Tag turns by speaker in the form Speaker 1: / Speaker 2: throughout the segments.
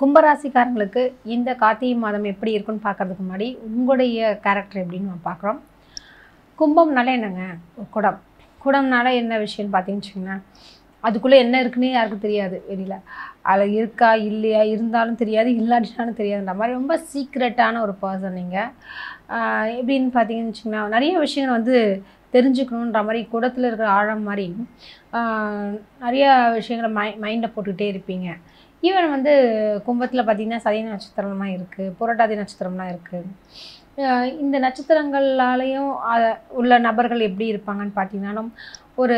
Speaker 1: கும்பராசிக்காரங்களுக்கு இந்த கார்த்திகை மாதம் எப்படி இருக்குன்னு பார்க்கறதுக்கு முன்னாடி உங்களுடைய கேரக்டர் எப்படின்னு நம்ம பார்க்குறோம் கும்பம்னால என்னங்க ஒரு குடம் குடம்னால என்ன விஷயம்னு பார்த்தீங்கன்னு வச்சுக்கோங்களேன் அதுக்குள்ளே என்ன இருக்குன்னே யாருக்கும் தெரியாது வெளியில் அதில் இருக்கா இல்லையா இருந்தாலும் தெரியாது இல்லாட்டினாலும் தெரியாதுன்ற மாதிரி ரொம்ப சீக்ரெட்டான ஒரு பர்சன் நீங்கள் எப்படின்னு பார்த்தீங்கன்னு வச்சுக்கோங்களேன் நிறைய விஷயங்கள் வந்து தெரிஞ்சுக்கணுன்ற மாதிரி குடத்தில் இருக்கிற ஆழம் மாதிரி ஆஹ் நிறைய விஷயங்களை மை மைண்டில் போட்டுக்கிட்டே இருப்பீங்க ஈவன் வந்து கும்பத்தில் பார்த்தீங்கன்னா சதய நட்சத்திரம்லாம் இருக்குது புரட்டாதி நட்சத்திரம்லாம் இருக்குது இந்த நட்சத்திரங்களாலேயும் அ- உள்ள நபர்கள் எப்படி இருப்பாங்கன்னு பார்த்தீங்கன்னாலும் ஒரு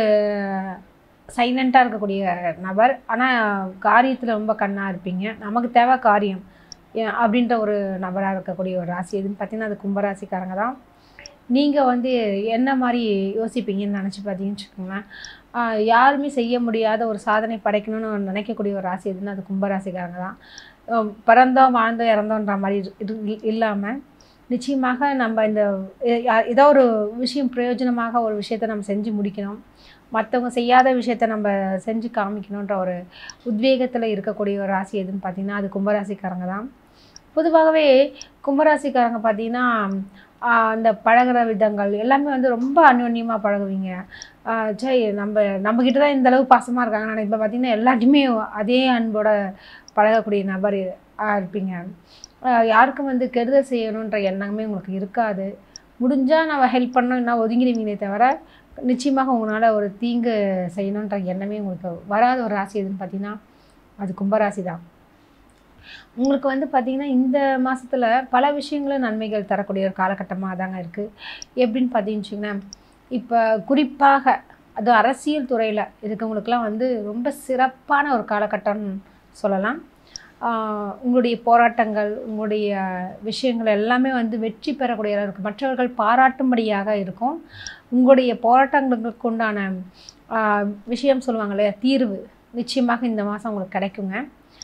Speaker 1: சைலண்ட்டாக இருக்கக்கூடிய நபர் ஆனால் காரியத்தில் ரொம்ப கண்ணாக இருப்பீங்க நமக்கு தேவை காரியம் ஏன் அப்படின்ற ஒரு நபராக இருக்கக்கூடிய ஒரு ராசி எதுன்னு பார்த்தீங்கன்னா அது கும்பராசிக்காரங்க தான் நீங்கள் வந்து என்ன மாதிரி யோசிப்பீங்கன்னு நினச்சி பார்த்தீங்கன்னு வச்சுக்கோங்களேன் ஆஹ் யாருமே செய்ய முடியாத ஒரு சாதனை படைக்கணும்னு நினைக்கக்கூடிய ஒரு ராசி எதுன்னு அது கும்பராசிக்காரங்க தான் ஆஹ் பிறந்தோம் வாழ்ந்தோம் இறந்தோன்ற மாதிரி இல்லாமல் நிச்சயமாக நம்ம இந்த எ- யா- ஏதோ ஒரு விஷயம் பிரயோஜனமாக ஒரு விஷயத்தை நம்ம செஞ்சு முடிக்கணும் மற்றவங்க செய்யாத விஷயத்த நம்ம செஞ்சு காமிக்கணுன்ற ஒரு உத்வேகத்தில் இருக்கக்கூடிய ஒரு ராசி எதுன்னு பார்த்தீங்கன்னா அது கும்பராசிக்காரங்க தான் பொதுவாகவே கும்பராசிக்காரங்க பார்த்தீங்கன்னா ஆஹ் அந்த பழகுற விதங்கள் எல்லாமே வந்து ரொம்ப அந்யோன்யமாக பழகுவீங்க ஆஹ் சரி நம்ம நம்மக்கிட்ட தான் இந்த அளவு பாசமாக இருக்காங்க ஆனால் இப்போ பார்த்தீங்கன்னா எல்லாத்தையுமே அதே அன்போட பழகக்கூடிய நபர் ஆஹ் இருப்பீங்க ஆஹ் யாருக்கும் வந்து கெடுதல் செய்யணுன்ற எண்ணமே உங்களுக்கு இருக்காது முடிஞ்சால் நம்ம ஹெல்ப் பண்ணணும் என்ன ஒதுங்கிடுவீங்களே தவிர நிச்சயமாக உங்களால் ஒரு தீங்கு செய்யணுன்ற எண்ணமே உங்களுக்கு வராத ஒரு ராசி எதுன்னு பார்த்தீங்கன்னா அது கும்பராசி தான் உங்களுக்கு வந்து பார்த்திங்கன்னா இந்த மாதத்தில் பல விஷயங்களும் நன்மைகள் தரக்கூடிய ஒரு காலகட்டமாக தாங்க இருக்குது எப்படின்னு பார்த்தீங்கன்னு வச்சுக்கோங்களேன் இப்போ குறிப்பாக அது அரசியல் துறையில் இருக்கவங்களுக்குலாம் வந்து ரொம்ப சிறப்பான ஒரு காலகட்டம்னு சொல்லலாம் ஆஹ் உங்களுடைய போராட்டங்கள் உங்களுடைய விஷயங்கள் எல்லாமே வந்து வெற்றி பெறக்கூடியதாக இருக்கும் மற்றவர்கள் பாராட்டும்படியாக இருக்கும் உங்களுடைய போராட்டங்களுக்கு உண்டான ஆஹ் விஷயம் சொல்லுவாங்க இல்லையா தீர்வு நிச்சயமாக இந்த மாதம் உங்களுக்கு கிடைக்குங்க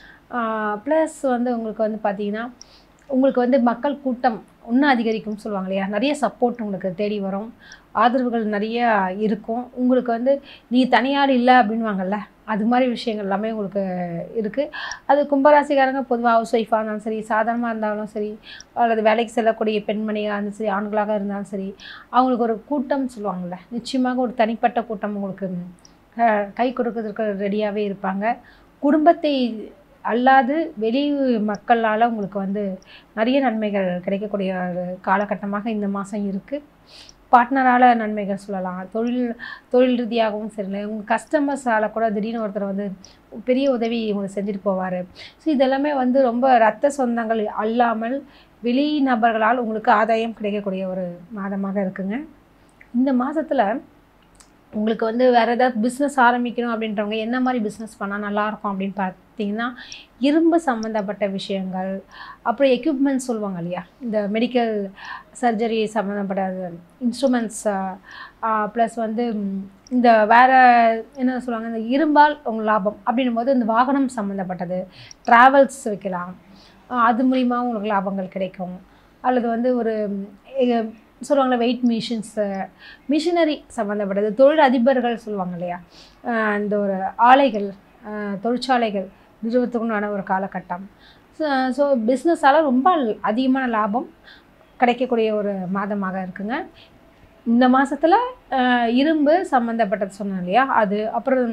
Speaker 1: ப்ளஸ் வந்து உங்களுக்கு வந்து பார்த்தீங்கன்னா உங்களுக்கு வந்து மக்கள் கூட்டம் இன்னும் அதிகரிக்கும்னு சொல்லுவாங்க இல்லையா நிறைய சப்போர்ட் உங்களுக்கு தேடி வரும் ஆதரவுகள் நிறைய இருக்கும் உங்களுக்கு வந்து நீ தனியார் இல்லை அப்படின்வாங்கல்ல அது மாதிரி விஷயங்கள் எல்லாமே உங்களுக்கு இருக்குது அது கும்பராசிக்காரங்க பொதுவாக ஹவுஸ் ஒய்ஃபாக இருந்தாலும் சரி சாதாரணமாக இருந்தாலும் சரி அல்லது வேலைக்கு செல்லக்கூடிய பெண்மணியாக இருந்தாலும் சரி ஆண்களாக இருந்தாலும் சரி அவங்களுக்கு ஒரு கூட்டம் சொல்லுவாங்கள்ல நிச்சயமாக ஒரு தனிப்பட்ட கூட்டம் உங்களுக்கு அஹ், கை கொடுக்கறதுக்கு ரெடியாகவே இருப்பாங்க குடும்பத்தை அல்லாது வெளி மக்களால் உங்களுக்கு வந்து நிறைய நன்மைகள் கிடைக்கக்கூடிய ஒரு காலகட்டமாக இந்த மாதம் இருக்குது பார்ட்னரால் நன்மைகள் சொல்லலாம் தொழில் தொழில் ரீதியாகவும் சரி உங்கள் கஸ்டமர்ஸால் கூட திடீர்னு ஒருத்தர் வந்து பெரிய உதவி உங்களுக்கு செஞ்சுட்டு போவார் ஸோ இதெல்லாமே வந்து ரொம்ப ரத்த சொந்தங்கள் அல்லாமல் வெளி நபர்களால் உங்களுக்கு ஆதாயம் கிடைக்கக்கூடிய ஒரு மாதமாக இருக்குங்க இந்த மாதத்தில் உங்களுக்கு வந்து வேறு ஏதாவது பிஸ்னஸ் ஆரம்பிக்கணும் அப்படின்றவங்க என்ன மாதிரி பிஸ்னஸ் பண்ணால் நல்லாயிருக்கும் அப்படின்னு பார்த்தீங்கன்னா இரும்பு சம்மந்தப்பட்ட விஷயங்கள் அப்புறம் எக்யூப்மெண்ட்ஸ் சொல்லுவாங்க இல்லையா இந்த மெடிக்கல் சர்ஜரி சம்மந்தப்பட்ட இன்ஸ்ட்ருமெண்ட்ஸ் ப்ளஸ் வந்து ம், இந்த வேறு என்ன சொல்லுவாங்க இந்த இரும்பால் உங்கள் லாபம் அப்படின்னும் போது இந்த வாகனம் சம்மந்தப்பட்டது ட்ராவல்ஸ் வைக்கலாம் ஆஹ் அது மூலிமா உங்களுக்கு லாபங்கள் கிடைக்கும் அல்லது வந்து ஒரு ம், எ- சொல்லுவாங்கள்ல வெயிட் மிஷின்ஸு மிஷினரி சம்மந்தப்பட்டது தொழில் அதிபர்கள் சொல்லுவாங்க இல்லையா ஆஹ் இந்த ஒரு ஆலைகள் ஆஹ் தொழிற்சாலைகள் நிறுவத்துக்குண்டான ஒரு காலகட்டம் ஸோ பிஸ்னஸால் ரொம்ப அதிகமான லாபம் கிடைக்கக்கூடிய ஒரு மாதமாக இருக்குங்க இந்த மாதத்தில் இரும்பு சம்மந்தப்பட்டது சொன்னேன் இல்லையா அது அப்புறம்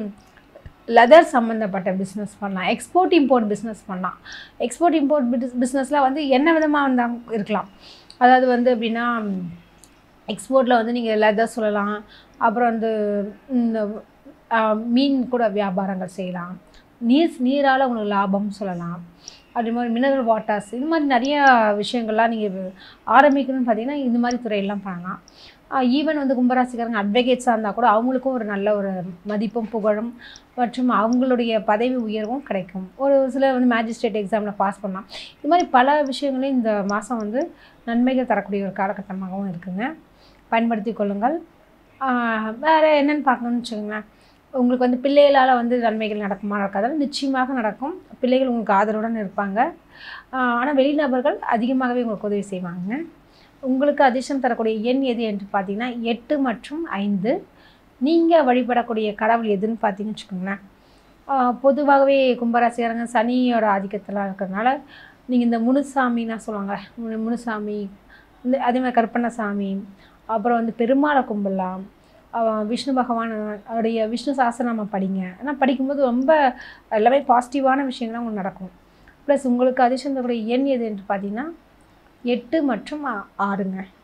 Speaker 1: லெதர் சம்மந்தப்பட்ட பிஸ்னஸ் பண்ணலாம் எக்ஸ்போர்ட் இம்போர்ட் பிஸ்னஸ் பண்ணலாம் எக்ஸ்போர்ட் இம்போர்ட் பிஸ்னஸில் வந்து என்ன விதமாக வந்தால் இருக்கலாம் அதாவது வந்து எப்படின்னா எக்ஸ்போர்ட்டில் வந்து நீங்கள் லெதர் சொல்லலாம் அப்புறம் வந்து இந்த ஆஹ், மீன் கூட வியாபாரங்கள் செய்யலாம் நீர் நீரால் உங்களுக்கு லாபம் சொல்லலாம் அதே மாதிரி மினரல் வாட்டர்ஸ் இது மாதிரி நிறைய விஷயங்கள்லாம் நீங்கள் ஆரம்பிக்கணும்னு பார்த்தீங்கன்னா இந்த மாதிரி துறையெல்லாம் பண்ணலாம் ஈவன் வந்து கும்பராசிக்காரங்க அட்வொகேட்ஸாக இருந்தால் கூட அவங்களுக்கும் ஒரு நல்ல ஒரு மதிப்பும் புகழும் மற்றும் அவங்களுடைய பதவி உயர்வும் கிடைக்கும் ஒரு சிலர் வந்து மேஜிஸ்ட்ரேட் எக்ஸாமில் பாஸ் பண்ணலாம் இது மாதிரி பல விஷயங்களையும் இந்த மாதம் வந்து நன்மைகள் தரக்கூடிய ஒரு காலகட்டமாகவும் இருக்குங்க பயன்படுத்தி கொள்ளுங்கள் ஆஹ் வேற என்னன்னு பார்க்கணும்னு வச்சுக்கோங்களேன் உங்களுக்கு வந்து பிள்ளைகளால் வந்து நன்மைகள் நடக்குமா நடக்காதாலும் நிச்சயமாக நடக்கும் பிள்ளைகள் உங்களுக்கு ஆதரவுடன் இருப்பாங்க ஆனால் வெளிநபர்கள் அதிகமாகவே உங்களுக்கு உதவி செய்வாங்க உங்களுக்கு அதிர்ஷ்டம் தரக்கூடிய எண் எது என்று பார்த்தீங்கன்னா எட்டு மற்றும் ஐந்து நீங்கள் வழிபடக்கூடிய கடவுள் எதுன்னு பார்த்தீங்கன்னு வச்சுக்கோங்களேன் ஆஹ் பொதுவாகவே கும்பராசிக்காரங்க சனியோட ஆதிக்கத்தில் இருக்கிறதுனால நீங்கள் இந்த முனுசாமின்னா சொல்லுவாங்க முனு முனுசாமி இந்த அதே மாதிரி கருப்பண்ணசாமி அப்புறம் வந்து பெருமாளை கும்பிடலாம் ஆஹ் விஷ்ணு பகவான் அவருடைய விஷ்ணு சாஸ்திரநாமம் படிங்க ஆனால் படிக்கும்போது ரொம்ப எல்லாமே பாசிட்டிவான விஷயங்கள்லாம் உங்களுக்கு நடக்கும் ப்ளஸ் உங்களுக்கு அதிர்ஷ்டம் தரக்கூடிய எண் எது என்று பார்த்தீங்கன்னா எட்டு மற்றும் ஆ- ஆறுங்க